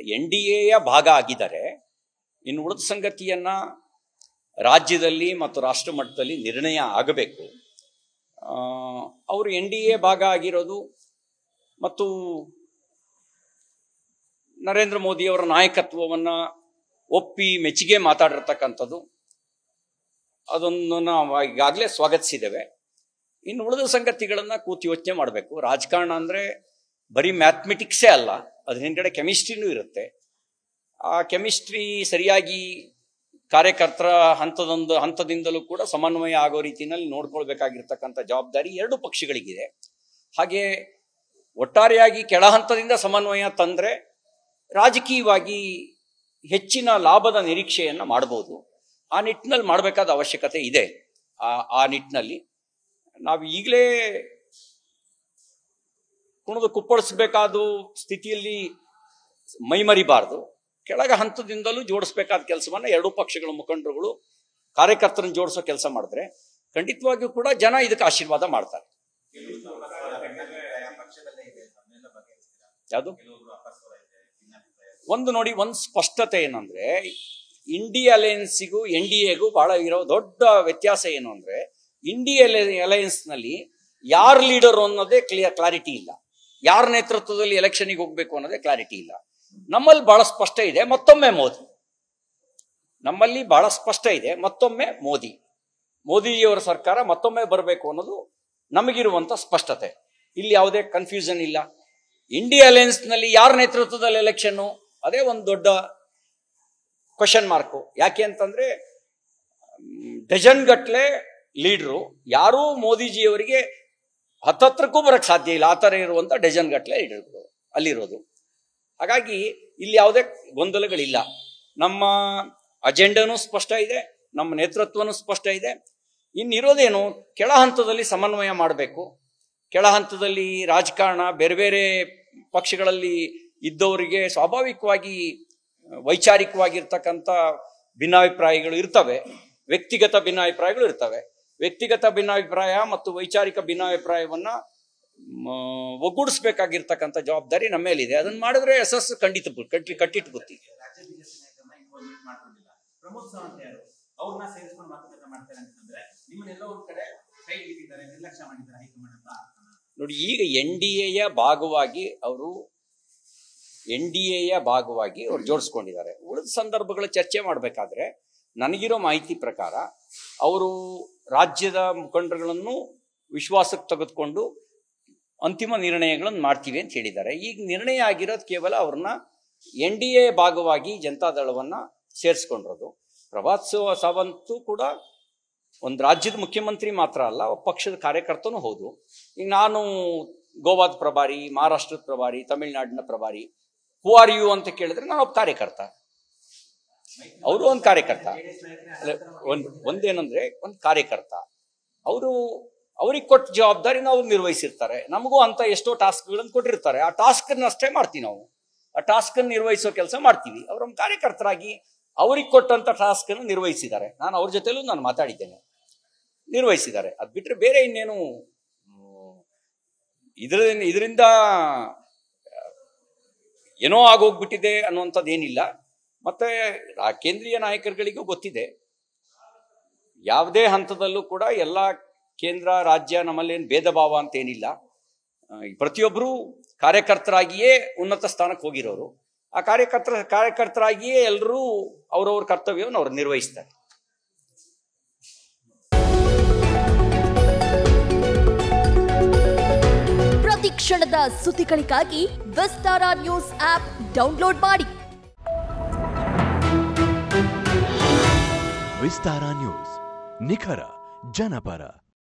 N D ಎಯ ಭಾಗ ಆಗಿದ್ದಾರೆ ಇನ್ನು ಉಳಿದ ಸಂಗತಿಯನ್ನ ರಾಜ್ಯದಲ್ಲಿ ಮತ್ತು ರಾಷ್ಟ್ರ ಮಟ್ಟದಲ್ಲಿ ನಿರ್ಣಯ ಆಗಬೇಕು ಆ, ಅವರು ಎನ್ ಡಿ ಎ ಭಾಗ ಆಗಿರೋದು ಮತ್ತು ನರೇಂದ್ರ ಮೋದಿಯವರ ನಾಯಕತ್ವವನ್ನ ಒಪ್ಪಿ ಮೆಚ್ಚುಗೆ ಮಾತಾಡಿರ್ತಕ್ಕಂಥದ್ದು ಅದನ್ನು ನಾವು ಈಗಾಗಲೇ ಸ್ವಾಗತಿಸಿದ್ದೇವೆ ಇನ್ನು ಉಳಿದ ಸಂಗತಿಗಳನ್ನ ಕೂತು ಯೋಚನೆ ಮಾಡಬೇಕು ರಾಜಕಾರಣ ಅಂದ್ರೆ ಬರೀ ಮ್ಯಾಥಮೆಟಿಕ್ಸೇ ಅಲ್ಲ ಅದ್ರ ಹಿಂದ್ಗಡೆ ಕೆಮಿಸ್ಟ್ರಿನೂ ಇರುತ್ತೆ ಆ ಕೆಮಿಸ್ಟ್ರಿ ಸರಿಯಾಗಿ ಕಾರ್ಯಕರ್ತರ ಹಂತದೊಂದು ಹಂತದಿಂದಲೂ ಕೂಡ ಸಮನ್ವಯ ಆಗೋ ರೀತಿಯಲ್ಲಿ ನೋಡ್ಕೊಳ್ಬೇಕಾಗಿರ್ತಕ್ಕಂಥ ಜವಾಬ್ದಾರಿ ಎರಡು ಪಕ್ಷಗಳಿಗಿದೆ ಹಾಗೆ ಒಟ್ಟಾರೆಯಾಗಿ ಕೆಳ ಹಂತದಿಂದ ಸಮನ್ವಯ ತಂದ್ರೆ ರಾಜಕೀಯವಾಗಿ ಹೆಚ್ಚಿನ ಲಾಭದ ನಿರೀಕ್ಷೆಯನ್ನ ಮಾಡಬಹುದು ಆ ನಿಟ್ಟಿನಲ್ಲಿ ಮಾಡಬೇಕಾದ ಅವಶ್ಯಕತೆ ಇದೆ ಆ ಆ ನಿಟ್ಟಿನಲ್ಲಿ ನಾವು ಈಗಲೇ ಕುಣಿದು ಕುಪ್ಪಳಿಸ್ಬೇಕಾದ ಸ್ಥಿತಿಯಲ್ಲಿ ಮೈಮರಿಬಾರ್ದು ಕೆಳಗ ಹಂತದಿಂದಲೂ ಜೋಡಿಸ್ಬೇಕಾದ ಕೆಲಸವನ್ನ ಎರಡೂ ಪಕ್ಷಗಳ ಮುಖಂಡರುಗಳು ಕಾರ್ಯಕರ್ತರನ್ನು ಜೋಡಿಸೋ ಕೆಲಸ ಮಾಡಿದ್ರೆ ಖಂಡಿತವಾಗಿಯೂ ಕೂಡ ಜನ ಇದಕ್ಕೆ ಆಶೀರ್ವಾದ ಮಾಡ್ತಾರೆ ಯಾವುದು ಒಂದು ನೋಡಿ ಒಂದು ಸ್ಪಷ್ಟತೆ ಏನಂದ್ರೆ ಇಂಡಿ ಅಲಯನ್ಸಿಗೂ ಎನ್ ಡಿ ಎಗೂ ಬಹಳ ಇರೋ ದೊಡ್ಡ ವ್ಯತ್ಯಾಸ ಏನು ಅಂದ್ರೆ ಇಂಡಿ ಅಲಯನ್ಸ್ ನಲ್ಲಿ ಯಾರ್ ಲೀಡರ್ ಅನ್ನೋದೇ ಕ್ಲಿಯರ್ ಕ್ಲಾರಿಟಿ ಇಲ್ಲ ಯಾರ ನೇತೃತ್ವದಲ್ಲಿ ಎಲೆಕ್ಷನ್ಗೆ ಹೋಗ್ಬೇಕು ಅನ್ನೋದೇ ಕ್ಲಾರಿಟಿ ಇಲ್ಲ ನಮ್ಮಲ್ಲಿ ಬಹಳ ಸ್ಪಷ್ಟ ಇದೆ ಮತ್ತೊಮ್ಮೆ ಮೋದಿ ನಮ್ಮಲ್ಲಿ ಬಹಳ ಸ್ಪಷ್ಟ ಇದೆ ಮತ್ತೊಮ್ಮೆ ಮೋದಿ ಮೋದಿಯವರ ಸರ್ಕಾರ ಮತ್ತೊಮ್ಮೆ ಬರಬೇಕು ಅನ್ನೋದು ನಮಗಿರುವಂತ ಸ್ಪಷ್ಟತೆ ಇಲ್ಲಿ ಯಾವುದೇ ಕನ್ಫ್ಯೂಷನ್ ಇಲ್ಲ ಇಂಡಿಯಾ ಅಲಯನ್ಸ್ ನಲ್ಲಿ ಯಾರ ನೇತೃತ್ವದಲ್ಲಿ ಎಲೆಕ್ಷನ್ ಅದೇ ಒಂದು ದೊಡ್ಡ ಕ್ವಶನ್ ಮಾರ್ಕು ಯಾಕೆ ಅಂತಂದ್ರೆ ಡಜನ್ ಗಟ್ಲೆ ಲೀಡ್ರು ಯಾರೂ ಮೋದಿಜಿಯವರಿಗೆ ಹತ್ತತ್ರಕ್ಕೂ ಬರಕ್ ಸಾಧ್ಯ ಇಲ್ಲ ಆ ಥರ ಇರುವಂತ ಡಜನ್ ಗಟ್ಲೆ ಲೀಡರ್ಗಳು ಅಲ್ಲಿರೋದು ಹಾಗಾಗಿ ಇಲ್ಲಿ ಯಾವುದೇ ಗೊಂದಲಗಳಿಲ್ಲ ನಮ್ಮ ಅಜೆಂಡನೂ ಸ್ಪಷ್ಟ ಇದೆ ನಮ್ಮ ನೇತೃತ್ವನೂ ಸ್ಪಷ್ಟ ಇದೆ ಇನ್ನಿರೋದೇನು ಕೆಳ ಹಂತದಲ್ಲಿ ಸಮನ್ವಯ ಮಾಡಬೇಕು ಕೆಳ ಹಂತದಲ್ಲಿ ರಾಜಕಾರಣ ಬೇರೆ ಬೇರೆ ಪಕ್ಷಗಳಲ್ಲಿ ಇದ್ದವರಿಗೆ ಸ್ವಾಭಾವಿಕವಾಗಿ ವೈಚಾರಿಕವಾಗಿರ್ತಕ್ಕಂಥ ಭಿನ್ನಾಭಿಪ್ರಾಯಗಳು ಇರ್ತವೆ ವ್ಯಕ್ತಿಗತ ಭಿನ್ನಾಭಿಪ್ರಾಯಗಳು ಇರ್ತವೆ ವ್ಯಕ್ತಿಗತ ಭಿನ್ನಾಭಿಪ್ರಾಯ ಮತ್ತು ವೈಚಾರಿಕ ಭಿನ್ನಾಭಿಪ್ರಾಯವನ್ನ ಮ, ಒಗ್ಗೂಡಿಸ್ಬೇಕಾಗಿರ್ತಕ್ಕಂಥ ಜವಾಬ್ದಾರಿ ನಮ್ಮ ಮೇಲಿದೆ ಅದನ್ನ ಮಾಡಿದ್ರೆ ಯಶಸ್ಸು ಖಂಡಿತ ಬು- ಕಟ್ಟಿ ಕಟ್ಟಿಟ್ಟು ಬುತ್ತಿ ರಾಜ್ಯ ಬಿಜೆಪಿ ನಾಯಕರನ್ನ ಇನ್ವಾಲ್ವ್ಮೆಂಟ್ ಮಾಡ್ಕೊಂಡಿಲ್ಲ ಪ್ರಮೋದ್ ಸಾವಂತ್ ಯಾರು ಅವ್ರನ್ನ ಸೇರಿಸ್ಕೊಂಡು ಮಾತುಕತೆ ಮಾಡ್ತಾರೆ ಅಂತಂದ್ರೆ ನಿಮ್ಮನ್ನೆಲ್ಲೋ ಒಂದ್ ಕಡೆ ಕೈ ಹಿಡಿದಿದ್ದಾರೆ ನಿರ್ಲಕ್ಷ್ಯ ಮಾಡಿದ್ದಾರೆ ಹೈಕಮಾಂಡ್ ಅಂತ ಅರ್ಥನಾ? ನೋಡಿ ಈಗ ಎನ್ ಡಿ ಎಯ ಭಾಗವಾಗಿ ಅವರು ಎನ್ ಡಿ ಎಯ ಭಾಗವಾಗಿ ಅವ್ರು ಜೋಡಿಸ್ಕೊಂಡಿದ್ದಾರೆ ಉಳಿದ ಸಂದರ್ಭಗಳ ಚರ್ಚೆ ಮಾಡಬೇಕಾದ್ರೆ ನನಗಿರೋ ಮಾಹಿತಿ ಪ್ರಕಾರ ಅವರು ರಾಜ್ಯದ ಮುಖಂಡರುಗಳನ್ನು ವಿಶ್ವಾಸಕ್ಕೆ ತೆಗೆದುಕೊಂಡು ಅಂತಿಮ ನಿರ್ಣಯಗಳನ್ನು ಮಾಡ್ತೀವಿ ಅಂತ ಹೇಳಿದ್ದಾರೆ ಈಗ ನಿರ್ಣಯ ಆಗಿರೋದು ಕೇವಲ ಅವ್ರನ್ನ ಎನ್ ಡಿ ಎ ಭಾಗವಾಗಿ ಜನತಾದಳವನ್ನ ಸೇರಿಸ್ಕೊಂಡಿರೋದು ಪ್ರಭಾತ್ ಸಾ- ಸಾವಂತು ಕೂಡ ಒಂದು ರಾಜ್ಯದ ಮುಖ್ಯಮಂತ್ರಿ ಮಾತ್ರ ಅಲ್ಲ ಒಬ್ಬ ಪಕ್ಷದ ಕಾರ್ಯಕರ್ತನೂ ಹೌದು ಈಗ ನಾನು ಗೋವಾದ ಪ್ರಭಾರಿ ಮಹಾರಾಷ್ಟ್ರದ ಪ್ರಭಾರಿ ತಮಿಳುನಾಡಿನ ಪ್ರಭಾರಿ ಹೂ ಆರ್ ಯು ಅಂತ ಕೇಳಿದ್ರೆ ನಾನು ಒಬ್ಬ ಕಾರ್ಯಕರ್ತ ಅವರು ಒಂದು ಕಾರ್ಯಕರ್ತ ಅಲ್ಲ, ಒಂದ್ ಒಂದೇನಂದ್ರೆ ಒಂದು ಕಾರ್ಯಕರ್ತ ಅವರು ಅವ್ರಿಗೆ ಕೊಟ್ಟ ಜವಾಬ್ದಾರಿ ನಾವು ನಿರ್ವಹಿಸಿರ್ತಾರೆ ನಮಗೂ ಅಂತ ಎಷ್ಟೋ ಟಾಸ್ಕ್ಗಳನ್ನು ಕೊಟ್ಟಿರ್ತಾರೆ ಆ ಟಾಸ್ಕನ್ನ ಅಷ್ಟೇ ಮಾಡ್ತೀವಿ ನಾವು ಆ ಟಾಸ್ಕ್ ನಿರ್ವಹಿಸೋ ಕೆಲಸ ಮಾಡ್ತೀವಿ ಅವ್ರ ಕಾರ್ಯಕರ್ತರಾಗಿ ಅವ್ರಿಗೆ ಕೊಟ್ಟಂತ ಟಾಸ್ಕ್ ಅನ್ನು ನಿರ್ವಹಿಸಿದ್ದಾರೆ ನಾನು ಅವ್ರ ಜೊತೆಲೂ ನಾನು ಮಾತಾಡಿದ್ದೇನೆ ನಿರ್ವಹಿಸಿದ್ದಾರೆ ಅದ್ ಬಿಟ್ರೆ ಬೇರೆ ಇನ್ನೇನು ಮ್, ಇದ್ರ ಇದರಿಂದ ಏನೋ ಆಗೋಗ್ಬಿಟ್ಟಿದೆ ಅನ್ನುವಂಥದ್ದು ಏನಿಲ್ಲ ಮತ್ತೆ ಆ ಕೇಂದ್ರೀಯ ನಾಯಕರುಗಳಿಗೂ ಗೊತ್ತಿದೆ ಯಾವುದೇ ಹಂತದಲ್ಲೂ ಕೂಡ ಎಲ್ಲ ಕೇಂದ್ರ ರಾಜ್ಯ ನಮ್ಮಲ್ಲೇನು ಭೇದ ಭಾವ ಅಂತ ಏನಿಲ್ಲ ಆ, ಈ ಪ್ರತಿಯೊಬ್ಬರೂ ಕಾರ್ಯಕರ್ತರಾಗಿಯೇ ಉನ್ನತ ಸ್ಥಾನಕ್ಕೆ ಹೋಗಿರೋರು ಆ ಕಾರ್ಯಕರ್ತರ ಕಾರ್ಯಕರ್ತರಾಗಿಯೇ ಎಲ್ಲರೂ ಅವ್ರವ್ರ ಕರ್ತವ್ಯವನ್ನು ಅವ್ರು ನಿರ್ವಹಿಸ್ತಾರೆ ಪ್ರತಿ ಕ್ಷಣದ ಸುದ್ದಿಗಳಿಗಾಗಿ ವಿಸ್ತಾರ ನ್ಯೂಸ್ ಆಪ್ ಡೌನ್ಲೋಡ್ ಮಾಡಿ ವಿಸ್ತಾರ ನ್ಯೂಸ್ ನಿಖರ ಜನಪರ